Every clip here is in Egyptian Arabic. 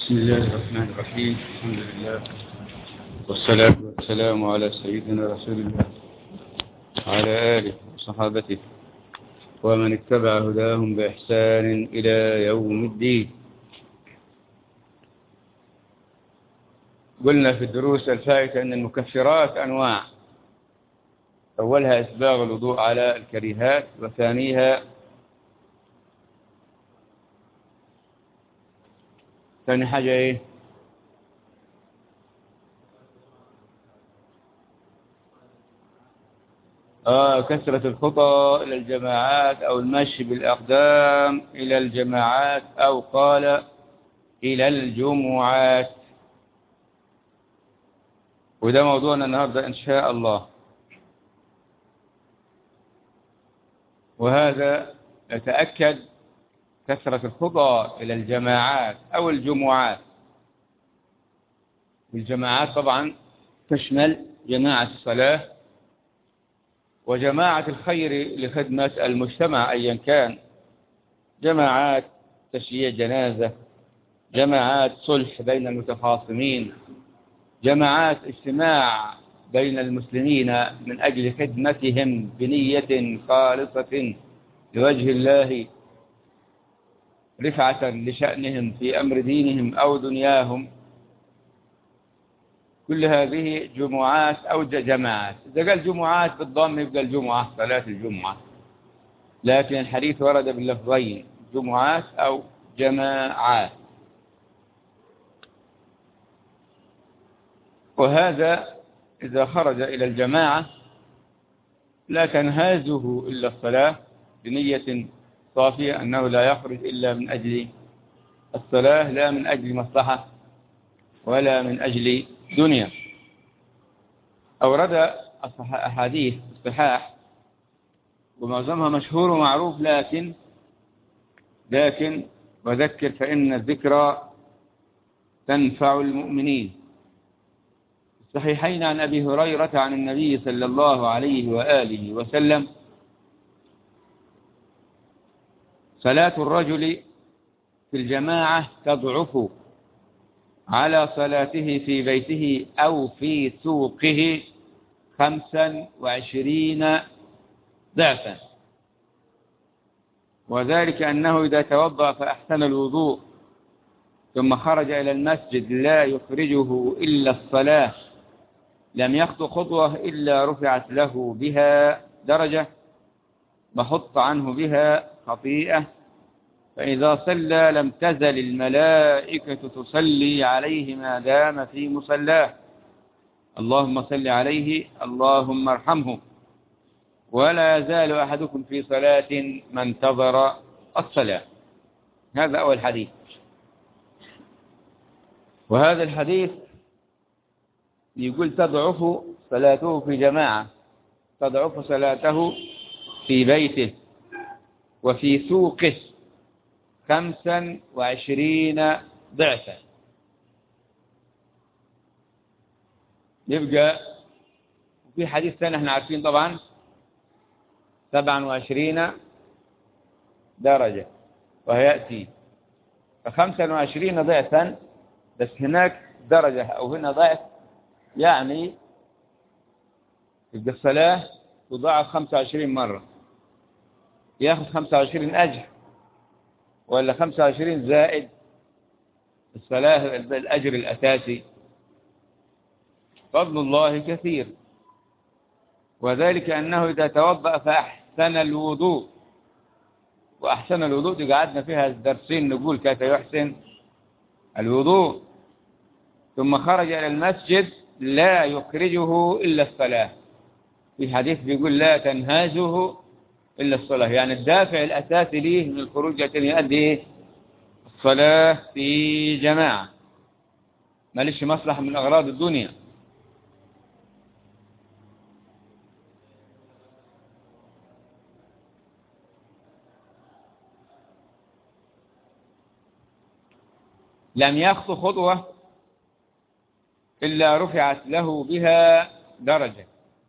بسم الله الرحمن الرحيم الحمد لله والصلاة والسلام على سيدنا رسول الله وعلى آله وصحابته ومن اتبع هداهم بإحسان إلى يوم الدين قلنا في الدروس الفائتة أن المكفرات أنواع أولها إسباغ الوضوء على الكريهات وثانيها ثاني حاجة إيه آه كثرة الخطى إلى الجماعات أو المشي بالأقدام إلى الجماعات أو قال إلى الجمعات وده موضوعنا النهاردة إن شاء الله وهذا يتأكد كثرة الخطى إلى الجماعات أو الجمعات الجماعات طبعا تشمل جماعة الصلاة وجماعة الخير لخدمة المجتمع أيا كان جماعات تشييع جنازة جماعات صلح بين المتخاصمين جماعات اجتماع بين المسلمين من أجل خدمتهم بنية خالصة لوجه الله رفعة لشأنهم في أمر دينهم أو دنياهم كل هذه جمعات أو جماعات إذا قال جمعات بالضم يبقى الجمعة صلاة الجمعة لكن الحديث ورد باللفظين جمعات أو جماعات وهذا إذا خرج إلى الجماعة لا تنهازه إلا الصلاة بنية صافية أنه لا يخرج إلا من أجل الصلاة لا من أجل مصلحة ولا من أجل دنيا أورد أحاديث الصحاح ومعظمها مشهور ومعروف لكن لكن وذكر فإن الذكرى تنفع المؤمنين الصحيحين عن أبي هريرة عن النبي صلى الله عليه وآله وسلم صلاة الرجل في الجماعة تضعف على صلاته في بيته أو في سوقه خمسا وعشرين ضعفا وذلك أنه إذا توضأ فأحسن الوضوء ثم خرج إلى المسجد لا يخرجه إلا الصلاة لم يخطو خطوة إلا رفعت له بها درجة وحط عنه بها خطيئة فإذا صلى لم تزل الملائكة تصلي عليه ما دام في مصلاه اللهم صل عليه اللهم ارحمه ولا يزال أحدكم في صلاة ما انتظر الصلاة هذا أول حديث وهذا الحديث يقول تضعف صلاته في جماعة تضعف صلاته في بيته وفي سوقه خمسا وعشرين ضعفا يبقى في حديث ثاني احنا عارفين طبعا سبعا وعشرين درجة وهيأتي فخمسا وعشرين ضعفا بس هناك درجة أو هنا ضعف يعني يبقى الصلاة تضاعف خمسة وعشرين مرة ياخذ خمسة وعشرين أجر ولا خمسة وعشرين زائد الصلاة الأجر الأساسي فضل الله كثير وذلك أنه إذا توضأ فأحسن الوضوء وأحسن الوضوء دي قعدنا فيها درسين نقول كيف يحسن الوضوء ثم خرج إلى المسجد لا يخرجه إلا الصلاة في حديث بيقول لا تنهازه إلا الصلاة يعني الدافع الأساسي ليه من الخروج عشان يؤدي الصلاة في جماعة ماليش مصلحة من أغراض الدنيا لم يخطو خطوة إلا رفعت له بها درجة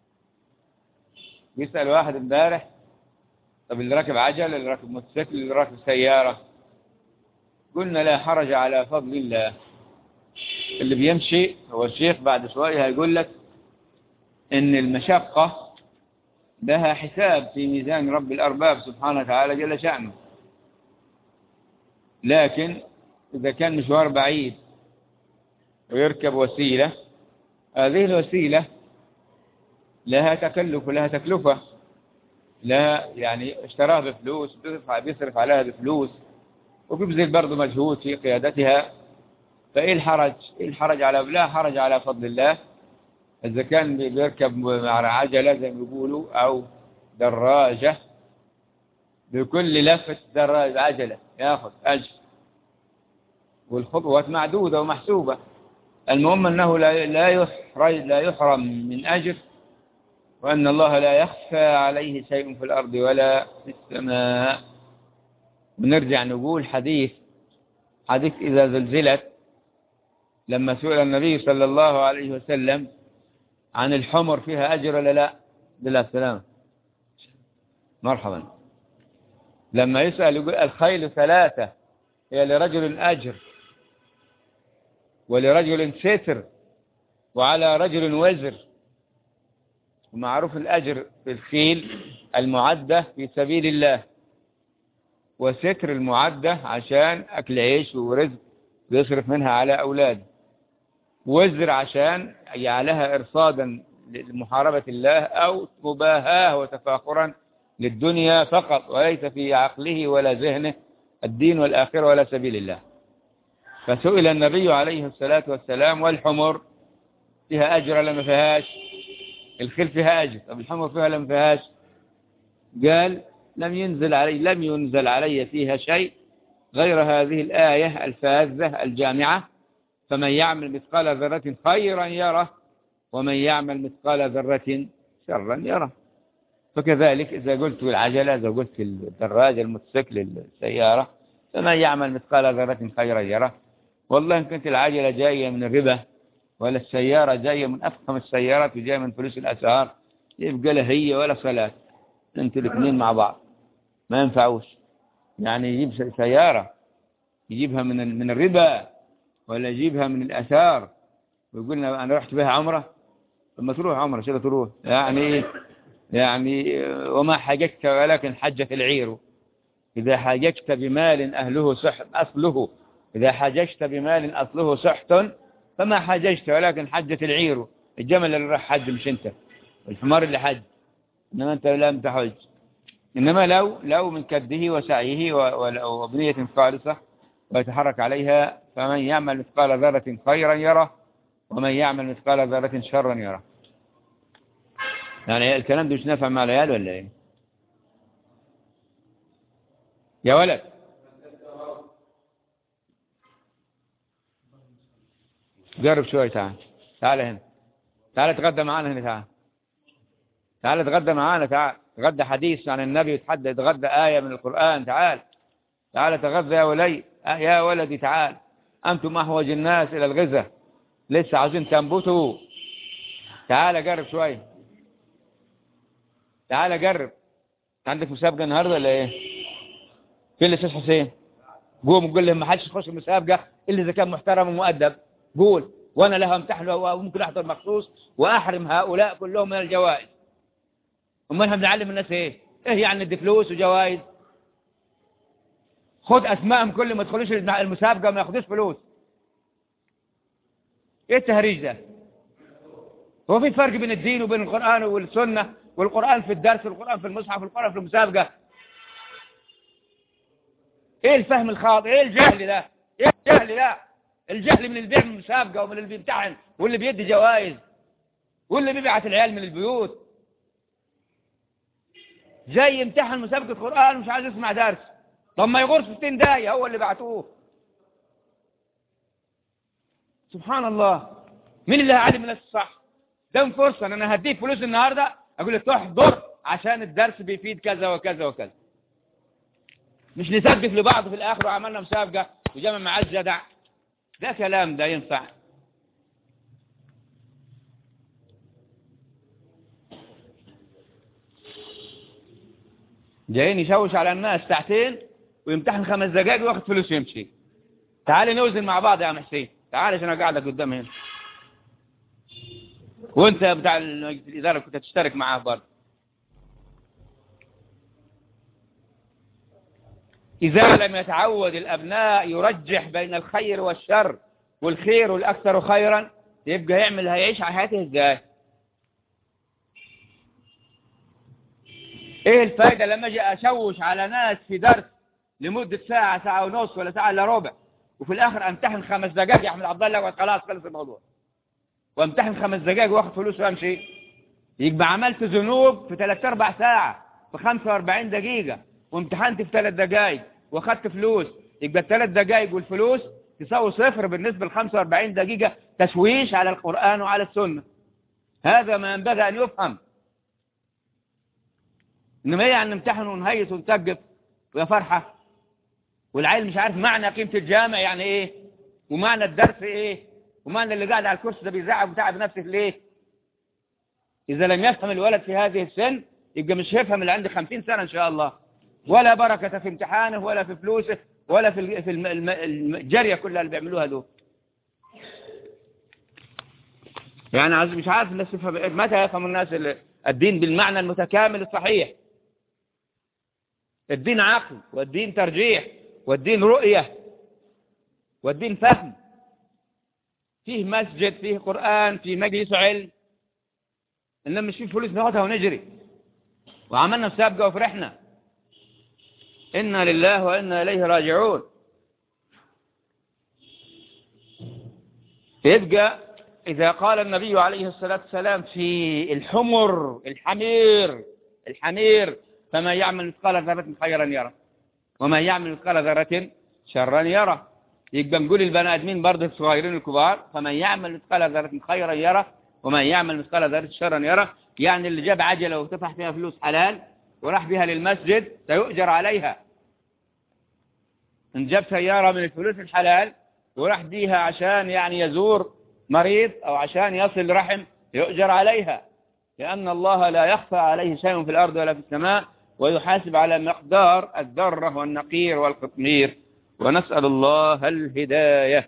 يسأل واحد امبارح طب اللي راكب عجل اللي راكب موتوسيكل اللي راكب سيارة قلنا لا حرج على فضل الله اللي بيمشي هو الشيخ بعد شوية هيقول لك ان المشقة لها حساب في ميزان رب الأرباب سبحانه وتعالى جل شأنه لكن إذا كان مشوار بعيد ويركب وسيلة هذه الوسيلة لها تكلف ولها تكلفة لا يعني اشتراها بفلوس بيصرف عليها بفلوس وبيبذل برضه مجهود في قيادتها فإيه الحرج إيه الحرج على لا حرج على فضل الله إذا كان بيركب مع عجلة زي ما بيقولوا أو دراجة بكل لفة دراجة عجلة ياخذ أجر والخطوات معدودة ومحسوبة المهم أنه لا لا يحرج لا يحرم من أجر وأن الله لا يخفى عليه شيء في الأرض ولا في السماء ونرجع نقول حديث حديث إذا زلزلت لما سئل النبي صلى الله عليه وسلم عن الحمر فيها أجر ولا لا بالله السلام مرحبا لما يسأل يقول الخيل ثلاثة هي لرجل أجر ولرجل ستر وعلى رجل وزر ومعروف الأجر في الخيل المعدة في سبيل الله وستر المعدة عشان أكل عيش ورزق بيصرف منها على أولاده وزر عشان يجعلها إرصادا لمحاربة الله أو مباهاة وتفاخرا للدنيا فقط وليس في عقله ولا ذهنه الدين والآخرة ولا سبيل الله فسئل النبي عليه الصلاة والسلام والحمر فيها أجر ولا ما فيهاش الخيل فيها أجر طب الحمر فيها ولا ما فيهاش قال لم ينزل علي لم ينزل علي فيها شيء غير هذه الآية الفاذة الجامعة فمن يعمل مثقال ذرة خيرا يره ومن يعمل مثقال ذرة شرا يره فكذلك إذا قلت العجلة إذا قلت الدراجة الموتوسيكل السيارة فمن يعمل مثقال ذرة خيرا يره والله إن كنت العجلة جاية من الربا ولا السيارة جاية من أفخم السيارات وجاية من فلوس الأسعار يبقى لا هي ولا صلاة انتوا الاثنين مع بعض ما ينفعوش يعني يجيب سيارة يجيبها من من الربا ولا يجيبها من الأثار ويقول أنا رحت بها عمرة لما تروح عمرة شو تروح يعني يعني وما حججت ولكن حجة العير إذا حججت بمال أهله سحت أصله إذا حججت بمال أصله سحت فما حججت ولكن حجة العير الجمل اللي راح حج مش أنت الحمار اللي حج إنما أنت لم تحج إنما لو لو من كده وسعيه وبنية خالصة ويتحرك عليها فمن يعمل مثقال ذرة خيرا يره ومن يعمل مثقال ذرة شرا يره يعني الكلام ده مش نافع مع العيال ولا ايه يا ولد جرب شوي تعال تعال هنا تعال تغدى معانا هنا تعال تعال تغدى معانا تعال تغدى حديث عن النبي وتحدى تغدى آية من القرآن تعال تعال تغذى يا ولي يا ولدي تعال أنتم أحوج الناس إلى الغذاء لسه عاوزين تنبتوا تعال جرب شوي تعال جرب عندك مسابقة النهاردة ولا ايه فين الاستاذ حسين قوم قول لهم ما حدش يخش المسابقة إلا إذا كان محترم ومؤدب قول وأنا لها امتحن وممكن أحضر مخصوص وأحرم هؤلاء كلهم من الجوائز امال احنا بنعلم الناس ايه ايه يعني ندي فلوس وجوائز خد اسمائهم كل ما يدخلوش المسابقه وما ياخدوش فلوس ايه التهريج ده هو في فرق بين الدين وبين القرآن والسنة والقرآن في الدرس والقرآن في المصحف والقرآن في المسابقة ايه الفهم الخاطئ ايه الجهل ده ايه الجهل ده الجهل من اللي بيعمل مسابقة ومن اللي بيمتحن واللي بيدي جوائز واللي بيبعت العيال من البيوت جاي يمتحن مسابقة قرآن مش عايز يسمع درس طب ما يغرس 60 داية هو اللي بعتوه سبحان الله مين اللي هيعلم الناس الصح ده فرصة ان انا هديك فلوس النهاردة اقول لك تحضر عشان الدرس بيفيد كذا وكذا وكذا مش نسقف لبعض في الاخر وعملنا مسابقة وجمع معاه الجدع ده كلام ده ينفع جايين يشوش على الناس ساعتين ويمتحن خمس دقائق وياخد فلوس يمشي تعالي نوزن مع بعض يا عم حسين تعال عشان انا قاعدك قدام هنا وانت بتاع الاداره كنت تشترك معاه برضه إذا لم يتعود الأبناء يرجح بين الخير والشر والخير الأكثر خيرا يبقى يعمل هيعيش على حياته إزاي إيه الفائدة لما أجي أشوش على ناس في درس لمدة ساعة ساعة ونص ولا ساعة إلا ربع وفي الآخر أمتحن خمس دقائق يا أحمد عبد الله خلاص خلص الموضوع وامتحن خمس دقائق واخد فلوس وامشي يبقى عملت ذنوب في ثلاث أربع ساعة في 45 دقيقة وامتحنت في ثلاث دقائق واخدت فلوس يبقى الثلاث دقائق والفلوس تساوي صفر بالنسبة ل 45 دقيقة تشويش على القرآن وعلى السنة هذا ما ينبغي أن يفهم إنما هي يعني نمتحن ونهيس ونسقف ويا فرحة والعيل مش عارف معنى قيمة الجامع يعني إيه ومعنى الدرس إيه ومعنى اللي قاعد على الكرسي ده بيزعق وتعب نفسه ليه إذا لم يفهم الولد في هذه السن يبقى مش هيفهم اللي عنده خمسين سنة إن شاء الله ولا بركة في امتحانه ولا في فلوسه ولا في في الجارية كلها اللي بيعملوها دول يعني عايز مش عارف الناس تفهم متى يفهم الناس الدين بالمعنى المتكامل الصحيح الدين عقل والدين ترجيح والدين رؤية والدين فهم فيه مسجد فيه قرآن فيه مجلس علم إنما مش فيه فلوس ناخدها ونجري وعملنا مسابقة وفرحنا إنا لله وإنا إليه راجعون يبقى إذا قال النبي عليه الصلاة والسلام في الحمر الحمير الحمير فما يعمل مثقال ذرة خيرا يرى وما يعمل مثقال ذرة شرا يرى يبقى نقول البني ادمين برضه الصغيرين الكبار فمن يعمل مثقال ذرة خيرا يرى ومن يعمل مثقال ذرة شرا يرى يعني اللي جاب عجلة وتفح فيها فلوس حلال وراح بها للمسجد سيؤجر عليها ان جاب سيارة من الفلوس الحلال وراح بيها عشان يعني يزور مريض او عشان يصل رحم يؤجر عليها لأن الله لا يخفى عليه شيء في الأرض ولا في السماء ويحاسب على مقدار الذرة والنقير والقطمير ونسأل الله الهداية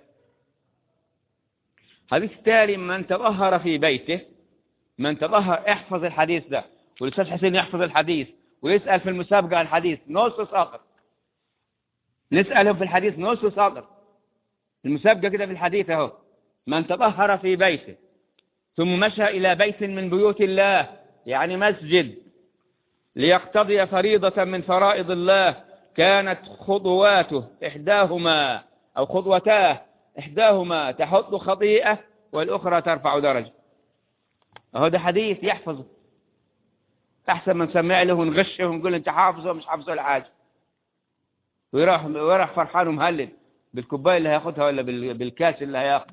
حديث التالي من تظهر في بيته من تظهر احفظ الحديث ده والأستاذ حسين يحفظ الحديث ويسأل في المسابقة عن الحديث نص ساقط نسأله في الحديث نص ساقط المسابقة كده في الحديث اهو من تطهر في بيته ثم مشى إلى بيت من بيوت الله يعني مسجد ليقتضي فريضة من فرائض الله كانت خطواته إحداهما أو خطوتاه إحداهما تحط خطيئة والأخرى ترفع درجة أهو ده حديث يحفظه أحسن من سمع له ونغشه ونقول أنت حافظه ومش حافظه الحاجة ويروح ويروح فرحان ومهلل بالكوبايه اللي هياخدها ولا بالكاس اللي هياخده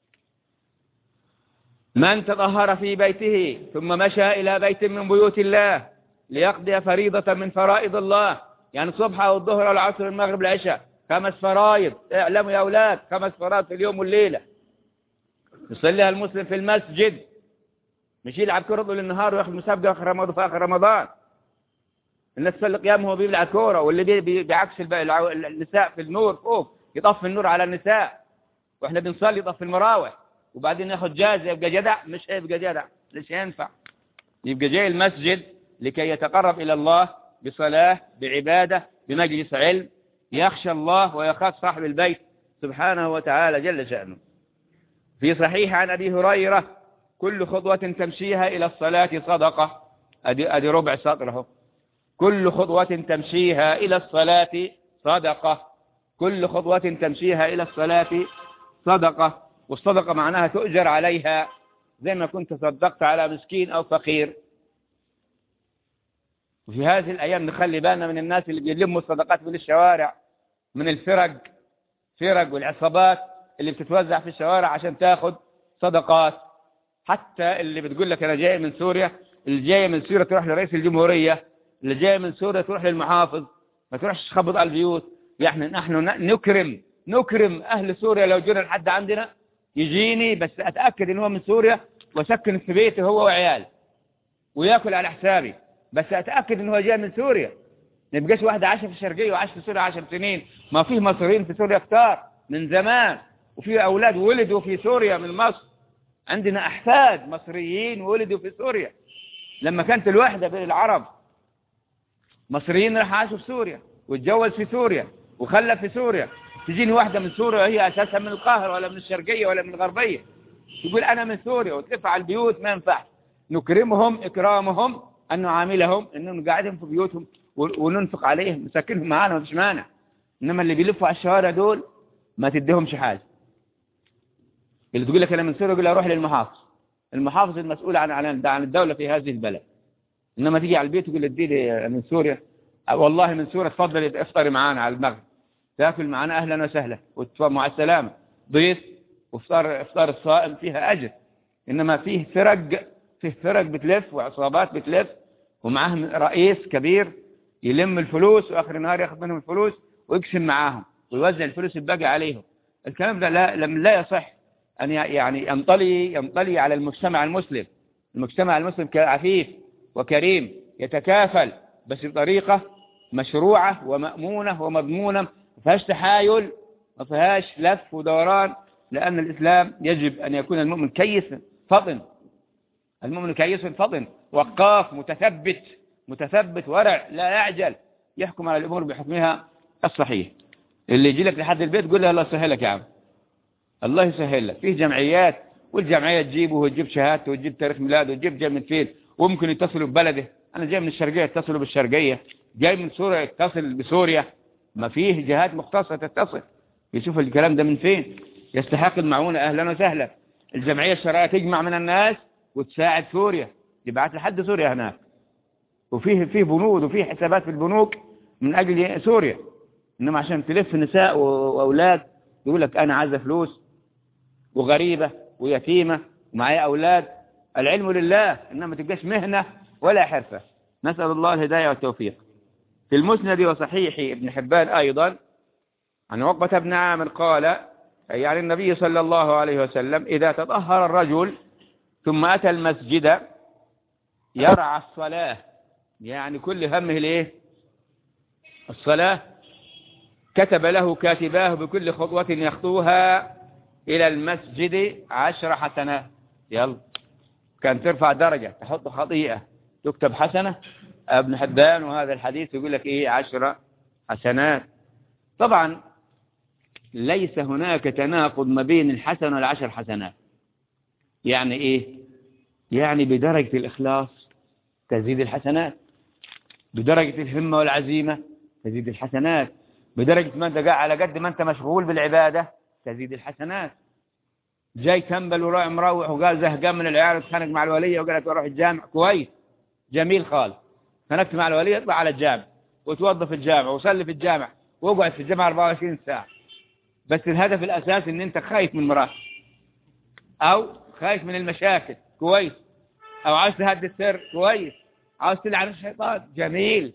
من تطهر في بيته ثم مشى إلى بيت من بيوت الله ليقضي فريضة من فرائض الله يعني الصبح أو الظهر أو العصر المغرب العشاء خمس فرائض اعلموا يا أولاد خمس فرائض في اليوم والليلة يصليها المسلم في المسجد مش يلعب كرة طول النهار وياخذ مسابقة آخر رمضان في آخر رمضان الناس تصلي قيام هو بيلعب كورة واللي بي بيعكس النساء في النور فوق يطفي النور على النساء واحنا بنصلي يطفي المراوح وبعدين ياخذ جائزة يبقى جدع مش هيبقى جدع ليش ينفع يبقى جاي المسجد لكي يتقرب إلى الله بصلاة بعبادة بمجلس علم يخشى الله ويخاف صاحب البيت سبحانه وتعالى جل شأنه في صحيح عن أبي هريرة كل خطوة تمشيها إلى الصلاة صدقة أدي, أدي ربع سطره كل خطوة تمشيها إلى الصلاة صدقة كل خطوة تمشيها إلى الصلاة صدقة والصدقة معناها تؤجر عليها زي ما كنت صدقت على مسكين أو فقير وفي هذه الأيام نخلي بالنا من الناس اللي بيلموا الصدقات من الشوارع من الفرق فرق والعصابات اللي بتتوزع في الشوارع عشان تاخد صدقات حتى اللي بتقول لك أنا جاي من سوريا اللي جاي من سوريا تروح لرئيس الجمهورية اللي جاي من سوريا تروح للمحافظ ما تروحش تخبط على البيوت يعني نحن نكرم نكرم أهل سوريا لو جينا لحد عندنا يجيني بس أتأكد إن هو من سوريا وسكن في بيته هو وعيال وياكل على حسابي بس أتأكد إن هو جاي من سوريا نبقاش واحد عاش في الشرقية وعاش في سوريا عشر سنين ما فيه مصريين في سوريا كتار من زمان وفي أولاد ولدوا في سوريا من مصر عندنا أحفاد مصريين ولدوا في سوريا لما كانت الوحدة بين العرب مصريين راح عاشوا في سوريا واتجوز في سوريا وخلف في سوريا تجيني واحدة من سوريا وهي أساسا من القاهرة ولا من الشرقية ولا من الغربية تقول أنا من سوريا وتلف على البيوت ما ينفع نكرمهم إكرامهم أن نعاملهم أنه نقعدهم في بيوتهم وننفق عليهم نسكنهم معانا ما فيش مانع إنما اللي بيلفوا على الشوارع دول ما تديهمش حاجة اللي تقول لك أنا من سوريا يقول أروح للمحافظ المحافظ المسؤول عن عن الدولة في هذه البلد إنما تيجي على البيت تقول ادي لي من سوريا والله من سوريا تفضل افطري معانا على المغرب تاكل معانا أهلا وسهلا مع السلامة ضيف وافطار افطار الصائم فيها أجر إنما فيه فرق فيه فرق بتلف وعصابات بتلف ومعاهم رئيس كبير يلم الفلوس وآخر النهار ياخذ منهم الفلوس ويقسم معاهم ويوزع الفلوس الباقي عليهم الكلام ده لا لم لا يصح أن يعني ينطلي ينطلي على المجتمع المسلم المجتمع المسلم عفيف وكريم يتكافل بس بطريقة مشروعة ومأمونة ومضمونة ما فيهاش تحايل ما فيهاش لف ودوران لأن الإسلام يجب أن يكون المؤمن كيس فطن المؤمن كيس فطن وقاف متثبت متثبت ورع لا يعجل يحكم على الأمور بحكمها الصحيح اللي يجي لك لحد البيت قول له الله يسهلك يا عم الله يسهل لك فيه جمعيات والجمعية تجيبه وتجيب شهادته وتجيب تاريخ ميلاده وتجيب جاي من فين وممكن يتصلوا ببلده أنا جاي من الشرقية يتصلوا بالشرقية جاي من سوريا يتصل بسوريا ما فيه جهات مختصة تتصل يشوف الكلام ده من فين يستحق المعونة أهلا وسهلا الجمعية الشرعية تجمع من الناس وتساعد سوريا يبعث لحد سوريا هناك وفيه فيه بنود وفيه حسابات في البنوك من أجل سوريا إنما عشان تلف نساء وأولاد يقول لك أنا عايزة فلوس وغريبة ويتيمة ومعايا أولاد العلم لله إنما ما تبقاش مهنة ولا حرفة نسأل الله الهداية والتوفيق في المسند وصحيح ابن حبان أيضا عن عقبة بن عامر قال يعني النبي صلى الله عليه وسلم إذا تطهر الرجل ثم أتى المسجد يرعى الصلاة يعني كل همه الايه الصلاة كتب له كاتباه بكل خطوة يخطوها إلى المسجد عشر حسنات يلا كان ترفع درجة تحط خطيئة تكتب حسنة ابن حبان وهذا الحديث يقول لك إيه عشر حسنات طبعا ليس هناك تناقض ما بين الحسن والعشر حسنات يعني إيه يعني بدرجة الإخلاص تزيد الحسنات بدرجة الهمة والعزيمة تزيد الحسنات بدرجة ما انت قاعد على قد ما انت مشغول بالعبادة تزيد الحسنات جاي تنبل وراح مروح وقال زهقان من العيال وتخانق مع الولية وقالت اروح الجامع كويس جميل خالص خانقت مع الولية اطلع على الجامع وتوظف في الجامع وصلي في الجامع واقعد في الجامع 24 ساعة بس الهدف الأساسي ان انت خايف من مراتك او خايف من المشاكل كويس او عاوز تهدي السر كويس عاوز تلعن الشيطان جميل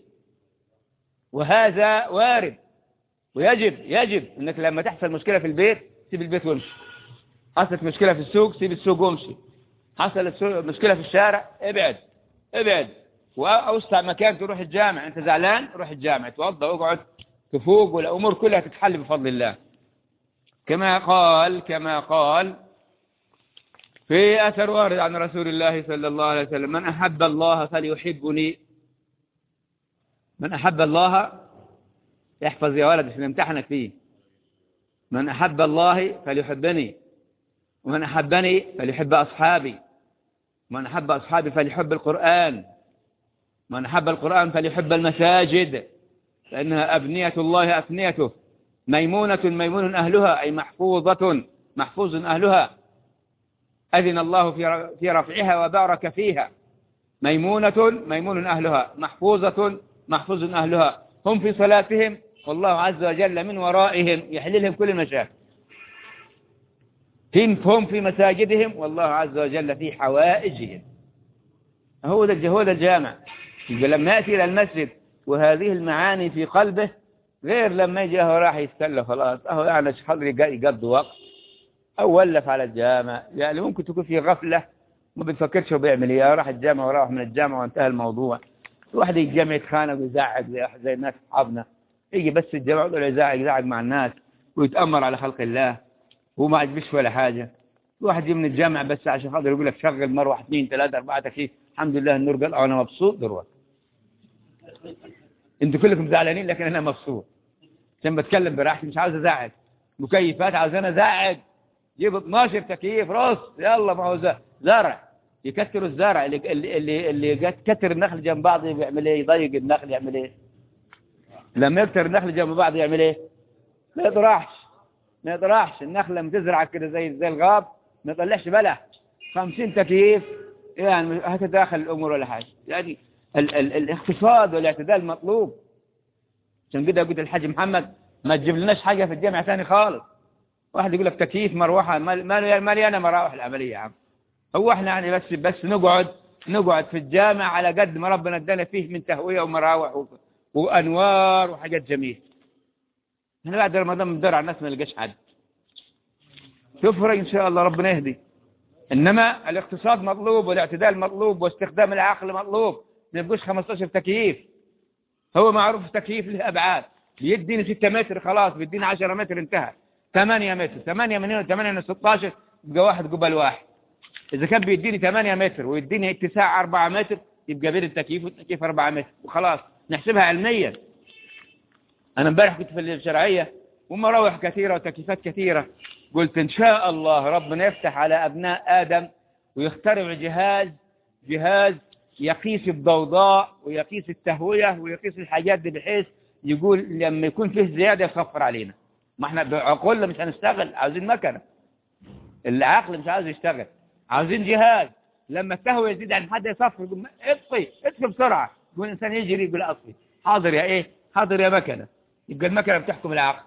وهذا وارد ويجب يجب انك لما تحصل مشكلة في البيت سيب البيت وامشي حصلت مشكلة في السوق سيب السوق وامشي حصلت مشكلة في الشارع ابعد ابعد واوسع مكان تروح الجامع انت زعلان روح الجامع توضى واقعد تفوق والامور كلها تتحل بفضل الله كما قال كما قال في أثر وارد عن رسول الله صلى الله عليه وسلم من أحب الله فليحبني من أحب الله يحفظ يا ولد عشان امتحنك فيه من أحب الله فليحبني ومن أحبني فليحب أصحابي ومن أحب أصحابي فليحب القرآن من أحب القرآن فليحب المساجد فإنها أبنية الله أفنيته ميمونة ميمون أهلها أي محفوظة محفوظ أهلها أذن الله في رفعها وبارك فيها ميمونة ميمون أهلها محفوظة محفوظ أهلها هم في صلاتهم والله عز وجل من ورائهم يحل لهم كل المشاكل هم في مساجدهم والله عز وجل في حوائجهم هو ده هو ده الجامع لما يأتي إلى المسجد وهذه المعاني في قلبه غير لما يجي هو راح يستلى خلاص اهو يعني حضري يقضي وقت او ولف على الجامع يعني ممكن تكون في غفلة ما بتفكرش هو بيعمل ايه راح الجامع وراح من الجامع وانتهى الموضوع واحد يجي الجامع يتخانق ويزعق زي زي الناس اصحابنا يجي بس الجامع يقول يزعق يزعق مع الناس ويتأمر على خلق الله هو ما عجبش ولا حاجة واحد يجي من الجامع بس عشان خاطر يقول لك شغل مروحة اثنين ثلاثة أربعة تكييف الحمد لله النور قلع وأنا مبسوط دلوقتي انتوا كلكم زعلانين لكن أنا مبسوط عشان بتكلم براحتي مش عاوز أزعج مكيفات عاوز أنا أزعج جيب 12 تكييف رص يلا ما هو ز- زرع يكتروا الزرع اللي اللي اللي, اللي جت- كتر النخل جنب بعض بيعمل ايه يضيق النخل يعمل ايه لما يكتر النخل جنب بعض يعمل ايه ما يطرحش ما يطرحش النخله لما تزرع كده زي زي الغاب ما يطلعش بلح 50 تكييف يعني هتتداخل الامور ولا حاجه يعني ال ال الاقتصاد والاعتدال مطلوب عشان كده قلت الحاج محمد ما تجيب لناش حاجه في الجامعه ثاني خالص واحد يقول لك تكييف مروحه مال- مال- مليانه مراوح العمليه يا عم هو احنا يعني بس بس نقعد نقعد في الجامع على قد ما ربنا ادانا فيه من تهويه ومراوح و- وانوار وحاجات جميله احنا بعد رمضان بندور على الناس ما نلقاش حد تفرق ان شاء الله ربنا يهدي انما الاقتصاد مطلوب والاعتدال مطلوب واستخدام العقل مطلوب ما يبقوش 15 تكييف هو معروف التكييف له ابعاد بيديني 6 متر خلاص بيديني 10 متر انتهى 8 متر 8 من هنا 8 من 16 يبقى واحد قبل واحد إذا كان بيديني 8 متر ويديني اتساع 4 متر يبقى بين التكييف والتكييف 4 متر وخلاص نحسبها علميا أنا امبارح كنت في الشرعية ومراوح كثيرة وتكييفات كثيرة قلت إن شاء الله ربنا يفتح على أبناء آدم ويخترع جهاز جهاز يقيس الضوضاء ويقيس التهوية ويقيس الحاجات دي بحيث يقول لما يكون فيه زيادة يصفر علينا ما احنا بعقولنا مش هنشتغل عاوزين مكنة العقل مش عاوز يشتغل عاوزين جهاز لما التهوية يزيد عن حد يصفر يقول ما- اطفي اطفي بسرعة يقول الإنسان يجري يقول اطفي حاضر يا ايه حاضر يا مكنة يبقى المكنة بتحكم العقل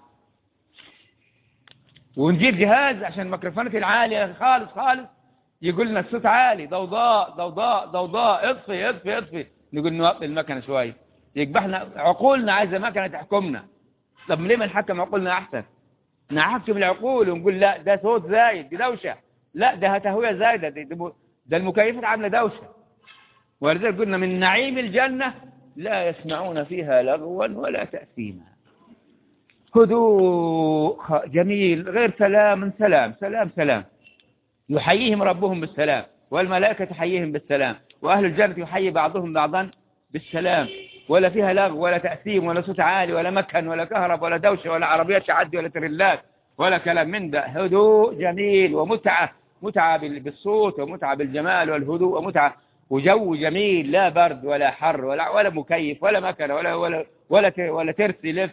ونجيب جهاز عشان الميكروفونات العالية خالص خالص يقول لنا الصوت عالي ضوضاء ضوضاء ضوضاء اطفي اطفي اطفي نقول نوطي المكنة شوية يبقى احنا عقولنا عايزة مكنة تحكمنا طب ليه ما نحكم عقولنا احسن نحكم العقول ونقول لا ده صوت زايد دي دوشة لا ده تهوية زايدة دي- دي- ده المكيفات عاملة دوشة ولذلك قلنا من نعيم الجنة لا يسمعون فيها لغوا ولا تأثيما هدوء خ- جميل غير سلام سلام سلام سلام يحييهم ربهم بالسلام والملائكة تحييهم بالسلام وأهل الجنة يحيي بعضهم بعضا بالسلام ولا فيها لغو ولا تأثيم ولا صوت عالي ولا مكن ولا كهرب ولا دوشة ولا عربيات تعدي ولا تريلات ولا كلام من ده هدوء جميل ومتعة متعة بال- بالصوت ومتعة بالجمال والهدوء ومتعة وجو جميل لا برد ولا حر ولا ولا مكيف ولا مكنة ولا ولا ولا ت- ولا ترسي لف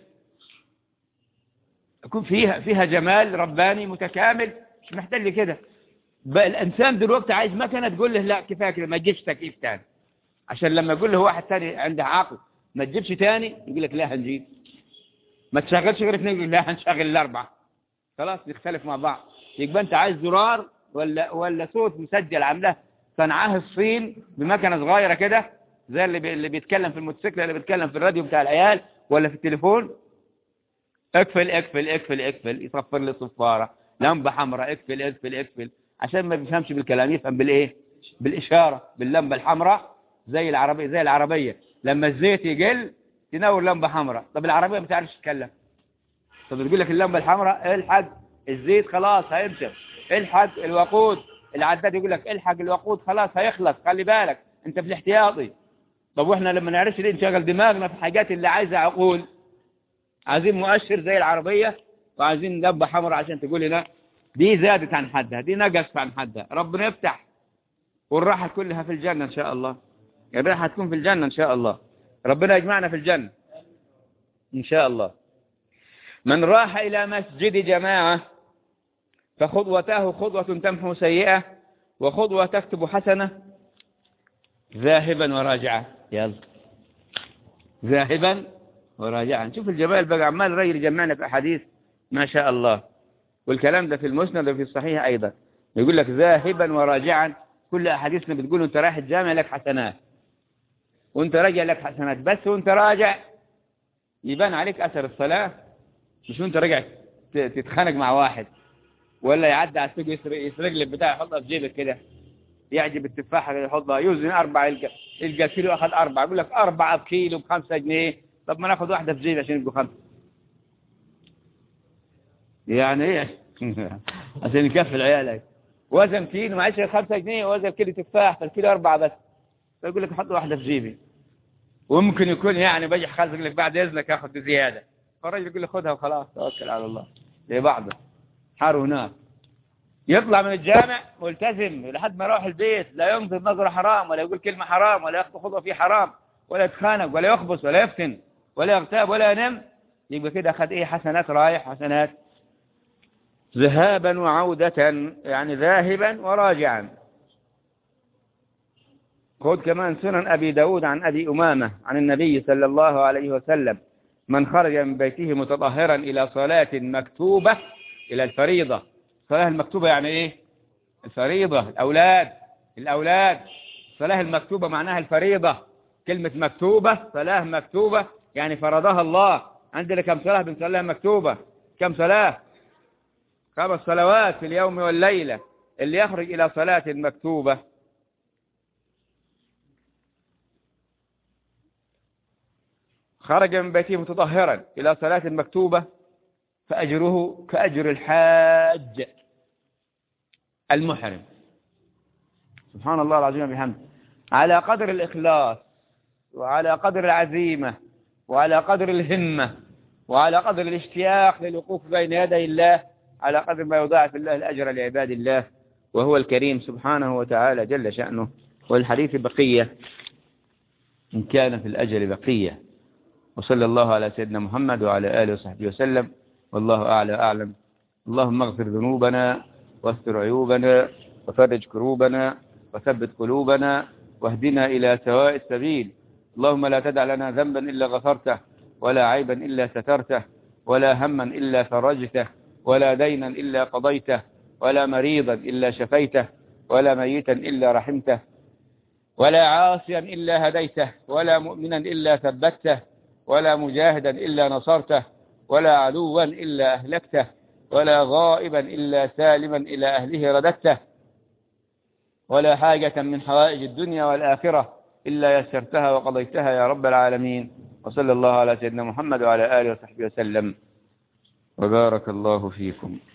يكون فيها فيها جمال رباني متكامل مش محتاج لي كده بقى الانسان دلوقتي عايز مكنه تقول له لا كفايه كده ما تجيبش تكييف تاني عشان لما يقول له واحد تاني عنده عقل ما تجيبش تاني يقول لك لا هنجيب ما تشغلش غير اثنين يقول لا هنشغل الاربعه خلاص نختلف مع بعض يبقى انت عايز زرار ولا ولا صوت مسجل عامله صنعاه الصين بمكنه صغيره كده زي اللي بي اللي بيتكلم في الموتوسيكل اللي بيتكلم في الراديو بتاع العيال ولا في التليفون اقفل اقفل اقفل اقفل يصفر لي صفاره لمبه حمراء اقفل اقفل اقفل عشان ما بيفهمش بالكلام يفهم بالايه بالاشاره باللمبه الحمراء زي العربيه زي العربيه لما الزيت يقل تنور لمبه حمراء طب العربيه ما بتعرفش تتكلم طب تقول لك اللمبه الحمراء الحق الزيت خلاص هيمشي الحق الوقود العداد يقول لك الحق الوقود خلاص هيخلص خلي بالك انت في الاحتياطي طب واحنا لما نعرفش ليه نشغل دماغنا في الحاجات اللي عايزه عقول عايزين مؤشر زي العربية وعايزين لمبة حمراء عشان تقول لنا دي زادت عن حدها دي نقصت عن حدها ربنا يفتح والراحة كلها في الجنة إن شاء الله الراحة تكون في الجنة إن شاء الله ربنا يجمعنا في الجنة إن شاء الله من راح إلى مسجد جماعة فخطوته خطوة تمحو سيئة وخطوة تكتب حسنة ذاهبا وراجعا يلا ذاهبا وراجعا شوف الجمال بقى عمال الرجل يجمعنا في أحاديث ما شاء الله والكلام ده في المسند وفي الصحيح أيضا يقول لك ذاهبا وراجعا كل أحاديثنا بتقول أنت رايح الجامع لك حسنات وأنت راجع لك حسنات بس وأنت راجع يبان عليك أثر الصلاة مش وأنت راجع ت- تتخانق مع واحد ولا يعدي على السوق يسرق يسرق لي بتاع يحطها في جيبك كده يعجب التفاحة اللي يحطها يوزن أربعة يلقى يلقى كيلو أخذ أربعة يقول لك أربعة بكيلو بخمسة جنيه طب ما ناخذ واحدة في جيبي عشان يبقوا خمسة يعني ايه عشان يكفي عيالك وزن كيلو معيش 5 جنيه وزن كيلو تفاح فالكيلو أربعة بس فيقول لك حط واحدة في جيبي وممكن يكون يعني بيجي خالص يقول لك بعد إذنك آخذ زيادة فالراجل يقول له خذها وخلاص توكل على الله زي بعضه حار هناك يطلع من الجامع ملتزم لحد ما يروح البيت لا ينظر نظرة حرام ولا يقول كلمة حرام ولا ياخذ خطوة في حرام ولا يتخانق ولا يخبص ولا يفتن ولا يغتاب ولا ينم يبقى كده أخذ إيه حسنات رايح حسنات ذهابا وعودة يعني ذاهبا وراجعا خذ كمان سنن أبي داود عن أبي أمامة عن النبي صلى الله عليه وسلم من خرج من بيته متطهرا إلى صلاة مكتوبة إلى الفريضة الصلاة المكتوبة يعني إيه الفريضة الأولاد الأولاد الصلاة المكتوبة معناها الفريضة كلمة مكتوبة صلاة مكتوبة يعني فرضها الله عندنا كم صلاة بنصليها مكتوبة كم صلاة خمس صلوات في اليوم والليلة اللي يخرج إلى صلاة مكتوبة خرج من بيته متطهرا إلى صلاة مكتوبة فأجره كأجر الحاج المحرم سبحان الله العظيم بحمده على قدر الإخلاص وعلى قدر العزيمة وعلى قدر الهمة وعلى قدر الاشتياق للوقوف بين يدي الله على قدر ما يضاعف الله الأجر لعباد الله وهو الكريم سبحانه وتعالى جل شأنه والحديث بقية إن كان في الأجل بقية وصلى الله على سيدنا محمد وعلى آله وصحبه وسلم والله أعلى أعلم اللهم اغفر ذنوبنا واستر عيوبنا وفرج كروبنا وثبت قلوبنا واهدنا إلى سواء السبيل اللهم لا تدع لنا ذنبا إلا غفرته ولا عيبا إلا سترته ولا هما إلا فرجته ولا دينا إلا قضيته ولا مريضا إلا شفيته ولا ميتا إلا رحمته ولا عاصيا إلا هديته ولا مؤمنا إلا ثبته ولا مجاهدا إلا نصرته ولا عدوا إلا أهلكته ولا غائبا إلا سالما إلى أهله رددته ولا حاجة من حوائج الدنيا والآخرة إلا يسرتها وقضيتها يا رب العالمين وصلى الله على سيدنا محمد وعلى آله وصحبه وسلم وبارك الله فيكم